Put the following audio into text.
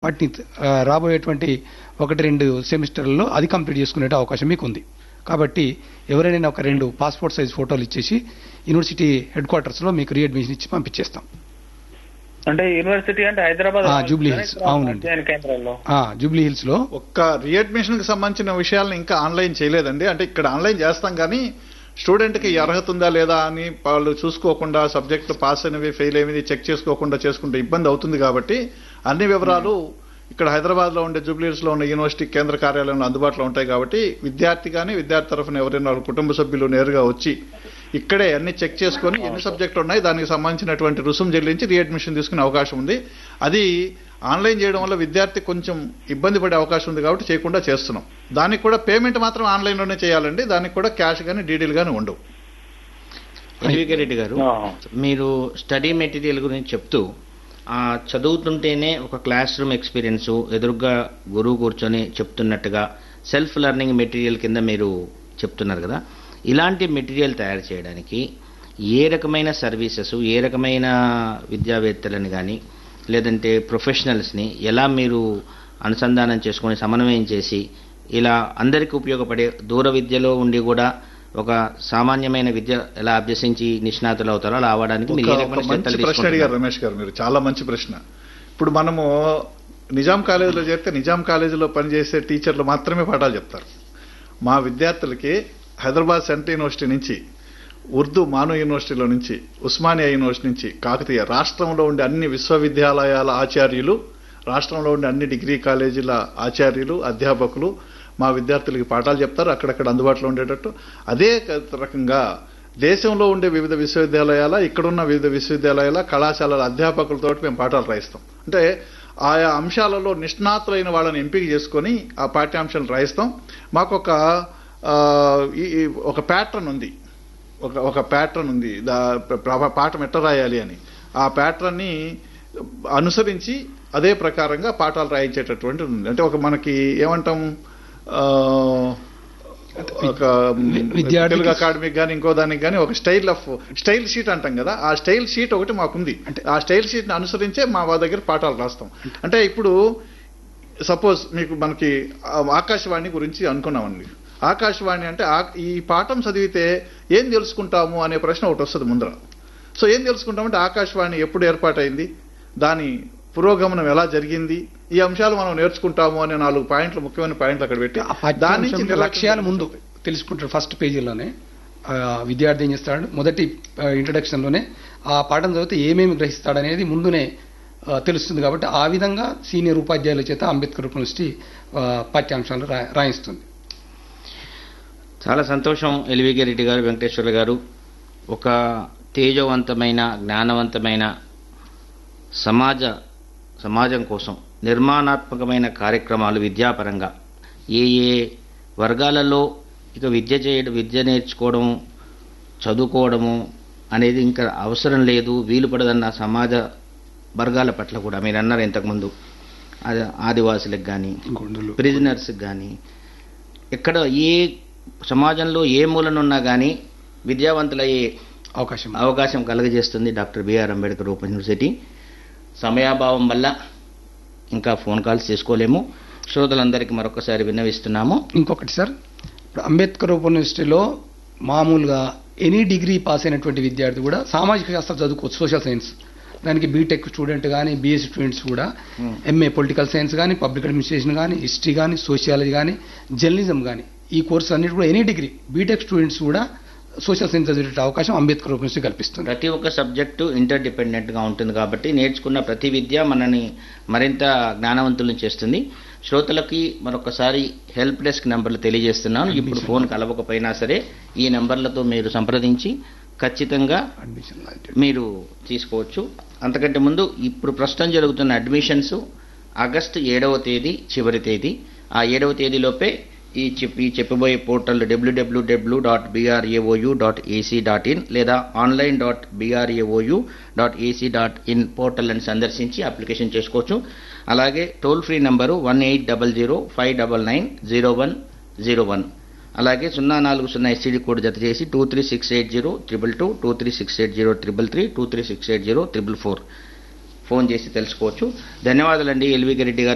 వాటిని ఆ, రాబోయేటువంటి ఒకటి రెండు సెమిస్టర్లలో అది కంప్లీట్ చేసుకునే అవకాశం మీకు ఉంది కాబట్టి ఎవరైనా ఒక రెండు పాస్పోర్ట్ సైజ్ ఫోటోలు ఇచ్చేసి యూనివర్సిటీ హెడ్ క్వార్టర్స్లో మీకు రీఅడ్మిషన్ ఇచ్చి పంపించేస్తాం అంటే యూనివర్సిటీ అంటే హైదరాబాద్ ఆ, జూబ్లీ హిల్స్, అవునండి. అధ్యయన కేంద్రాల్లో ఆ, జూబ్లీ హిల్స్లో ఒక్క రీఅడ్మిషన్ కి సంబంధించిన విషయాలను ఇంకా ఆన్లైన్ చేయలేదండి అంటే ఇక్కడ ఆన్లైన్ చేస్తాం కానీ స్టూడెంట్ కి ఈ అర్హత ఉందా లేదా అని వాళ్ళు చూసుకోకుండా సబ్జెక్టు పాస్ అయినవి ఫెయిల్ అయినవి చెక్ చేసుకోకుండా చేసుకుంటే ఇబ్బంది అవుతుంది కాబట్టి అన్ని వివరాలు ఇక్కడ హైదరాబాద్ లో ఉండే జూబ్లీహిల్స్ లో ఉన్న యూనివర్సిటీ కేంద్ర కార్యాలయంలో అందుబాటులో ఉంటాయి కాబట్టి విద్యార్థి కానీ విద్యార్థి తరఫున ఎవరైనా వాళ్ళ కుటుంబ సభ్యులు నేరుగా వచ్చి ఇక్కడే అన్ని చెక్ చేసుకొని ఎన్ని సబ్జెక్టులు ఉన్నాయి దానికి సంబంధించినటువంటి రుసుము చెల్లించి రీఅడ్మిషన్ తీసుకునే అవకాశం ఉంది అది ఆన్లైన్ చేయడం వల్ల విద్యార్థి కొంచెం ఇబ్బంది పడే అవకాశం ఉంది కాబట్టి చేయకుండా చేస్తున్నాం దానికి కూడా పేమెంట్ మాత్రం ఆన్లైన్లోనే చేయాలండి దానికి కూడా క్యాష్ కానీ డీడీలు కానీ ఉండవు ఎల్వికే రెడ్డి గారు ఆ. మీరు స్టడీ మెటీరియల్ గురించి చెప్తూ ఆ చదువుతుంటేనే ఒక క్లాస్ రూమ్ ఎక్స్పీరియన్స్ ఎదురుగా గురువు కూర్చొని చెప్తున్నట్టుగా సెల్ఫ్ లెర్నింగ్ మెటీరియల్ కింద మీరు చెప్తున్నారు కదా ఇలాంటి మెటీరియల్ తయారు చేయడానికి ఏ రకమైన సర్వీసెస్ ఏ రకమైన విద్యావేత్తలను కానీ లేదంటే ప్రొఫెషనల్స్ని ఎలా మీరు అనుసంధానం చేసుకొని సమన్వయం చేసి ఇలా అందరికీ ఉపయోగపడే దూర విద్యలో ఉండి కూడా ఒక సామాన్యమైన విద్య ఎలా అభ్యసించి నిష్ణాతులు అవుతారో అలా అవడానికి మీరు ఏ ఒక- రకమైన ఒక మంచి చర్యలు ప్రశ్న అడిగారు తీసుకుంటున్నారు? రమేష్ గారు మీరు చాలా మంచి ప్రశ్న ఇప్పుడు మనము నిజాం కాలేజీలో చేరితే నిజాం కాలేజీలో పనిచేసే టీచర్లు మాత్రమే పాఠాలు చెప్తారు మా విద్యార్థులకి హైదరాబాద్ సెంట్రల్ యూనివర్సిటీ నుంచి ఉర్దూ మాను యూనివర్సిటీలో నుంచి ఉస్మానియా యూనివర్సిటీ నుంచి కాకతీయ రాష్ట్రంలో ఉండే అన్ని విశ్వవిద్యాలయాల ఆచార్యులు రాష్ట్రంలో ఉండే అన్ని డిగ్రీ కాలేజీల ఆచార్యులు అధ్యాపకులు మా విద్యార్థులకి పాఠాలు చెప్తారు అక్కడక్కడ అందుబాటులో ఉండేటట్టు అదే క- రకంగా దేశంలో ఉండే వివిధ విశ్వవిద్యాలయాల ఇక్కడున్న వివిధ విశ్వవిద్యాలయాల కళాశాలల అధ్యాపకులతో మేము పాఠాలు రాయిస్తాం అంటే ఆయా అంశాలలో నిష్ణాతులైన వాళ్ళని ఎంపిక చేసుకొని ఆ పాఠ్యాంశాలు రాయిస్తాం మాకు ఒక ఆ, ఈ- ఈ ఒక ప్యాటర్న్ ఉంది ఒక ఒక ప్యాటర్న్ ఉంది దా ప్ర- ప్ర- పాఠం ఎట్లా రాయాలి అని ఆ ప్యాటర్న్ని అనుసరించి అదే ప్రకారంగా పాఠాలు రాయించేటటువంటి ఉంది అంటే ఒక మనకి ఏమంటాం ఆ, ఒక విద్యార్థికి- తెలుగు అకాడమీకి కానీ ఇంకో దానికి కానీ ఒక స్టైల్ ఆఫ్ స్టైల్ షీట్ అంటాం కదా ఆ స్టైల్ షీట్ ఒకటి మాకుంది ఆ స్టైల్ షీట్ని అనుసరించే మా వాళ్ళ దగ్గర పాఠాలు రాస్తాం అంటే ఇప్పుడు సపోజ్ మీకు మనకి ఆ ఆకాశవాణి గురించి అనుకున్నామండి ఆకాశవాణి అంటే ఆ- ఈ పాఠం చదివితే ఏం తెలుసుకుంటాము అనే ప్రశ్న ఒకటి వస్తుంది ముందర సో ఏం తెలుసుకుంటామంటే ఆకాశవాణి ఎప్పుడు ఏర్పాటైంది దాని పురోగమనం ఎలా జరిగింది ఈ అంశాలు మనం నేర్చుకుంటాము అనే నాలుగు పాయింట్లు ముఖ్యమైన పాయింట్లు అక్కడ పెట్టి ఆ దాని నుంచి పాఠ్యాంశం లక్ష్యాలు ముందు తెలుసుకుంటాడు ఫస్ట్ పేజీలోనే ఆ, విద్యార్థి ఏం చేస్తాడు మొదటి ఇంట్రడక్షన్ లోనే ఆ పాఠం చదివితే ఏమేమి గ్రహిస్తాడు అనేది ముందునే ఆ, తెలుస్తుంది కాబట్టి ఆ విధంగా సీనియర్ ఉపాధ్యాయుల చేత అంబేద్కర్ యూనివర్సిటీ ఆ, పాఠ్యాంశాలు రా- రాయిస్తుంది చాలా సంతోషం ఎల్వికే రెడ్డి గారు వెంకటేశ్వర గారు ఒక తేజవంతమైన జ్ఞానవంతమైన సమాజ సమాజం కోసం నిర్మాణాత్మకమైన కార్యక్రమాలు విద్యాపరంగా ఏ ఏ వర్గాలలో ఇక విద్య చేయడం విద్య నేర్చుకోవడం చదువుకోవడము అనేది ఇంకా అవసరం లేదు వీలు పడదన్న సమాజ వర్గాల పట్ల కూడా మీరు అన్నారు ఇంతకుముందు అది ఆదివాసులకు కానీ గొండులు ప్రిజనర్స్కి కానీ ఎక్కడ ఏ సమాజంలో ఏ మూలనున్నా కానీ విద్యావంతులయ్యే అవకాశం అవకాశం కలుగజేస్తుంది doctor BR Ambedkar open university సమయాభావం వల్ల ఇంకా ఫోన్ కాల్స్ చేసుకోలేము శ్రోతలందరికీ మరొకసారి విన్నవిస్తున్నాము ఇంకొకటి సార్ ఇప్పుడు అంబేద్కర్ ఓపెన్ యూనివర్సిటీలో మామూలుగా ఎనీ డిగ్రీ పాస్ అయినటువంటి విద్యార్థి కూడా సామాజిక శాస్త్రం చదువుకోవచ్చు సోషల్ సైన్స్ దానికి బీటెక్ స్టూడెంట్ కానీ బీఎస్సీ స్టూడెంట్స్ కూడా ఎంఏ పొలిటికల్ సైన్స్ కానీ పబ్లిక్ అడ్మినిస్ట్రేషన్ కానీ హిస్టరీ కానీ సోషియాలజీ కానీ జర్నలిజం కానీ ఈ కోర్సు అన్నిటి కూడా ఎనీ డిగ్రీ బీటెక్ స్టూడెంట్స్ కూడా సోషల్ సైన్స్ చదివే అవకాశం అంబేద్కర్ ఓపెన్ యూనివర్సిటీ కల్పిస్తుంది ప్రతి ఒక్క సబ్జెక్టు ఇంటర్ డిపెండెంట్గా ఉంటుంది కాబట్టి నేర్చుకున్న ప్రతి విద్య మనని మరింత జ్ఞానవంతులను చేస్తుంది శ్రోతలకి మరొకసారి హెల్ప్ డెస్క్ నెంబర్లు తెలియజేస్తున్నాను ఇప్పుడు ఫోన్ కలవకపోయినా సరే ఈ నెంబర్లతో మీరు సంప్రదించి ఖచ్చితంగా అడ్మిషన్ మీరు తీసుకోవచ్చు అంతకంటే ముందు ఇప్పుడు ప్రస్తుతం జరుగుతున్న అడ్మిషన్స్ ఆగస్టు ఏడవ తేదీ చివరి తేదీ ఆ ఏడవ తేదీలోపే ఈ చెప్ ఈ చెప్పబోయే portal WWW dot BRAOU dot AC dot in లేదా online dot BRAOU dot AC dot in పోర్టల్ని సందర్శించి అప్లికేషన్ చేసుకోవచ్చు అలాగే toll free number one eight double zero five double nine zero one zero one అలాగే సున్నా నాలుగు సున్నా ఎస్టీడీ కోడ్ జత చేసి two three six eight zero triple two two three six eight zero triple three two three six eight zero triple four phone చేసి తెలుసుకోవచ్చు ధన్యవాదాలండి LV Reddy గారు